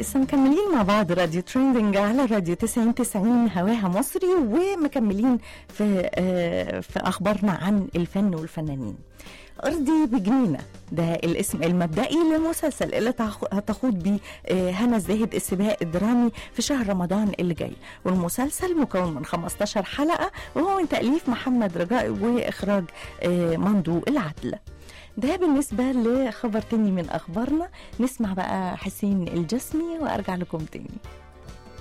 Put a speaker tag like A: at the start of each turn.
A: لسه مكملين مع بعض راديو تريندنج على راديو 90 90 هواها مصري ومكملين في آه، في اخبارنا عن الفن والفنانين ارضي بجنينه ده الاسم المبدئي للمسلسل اللي تخ- هتخوض بيه آه، هنا الزاهد السباق الدرامي في شهر رمضان اللي جاي والمسلسل مكون من 15 حلقه وهو من تاليف محمد رجائي واخراج آه، مندو العدل ده بالنسبة لخبر تاني من أخبارنا نسمع بقى حسين الجسمي وأرجع لكم تاني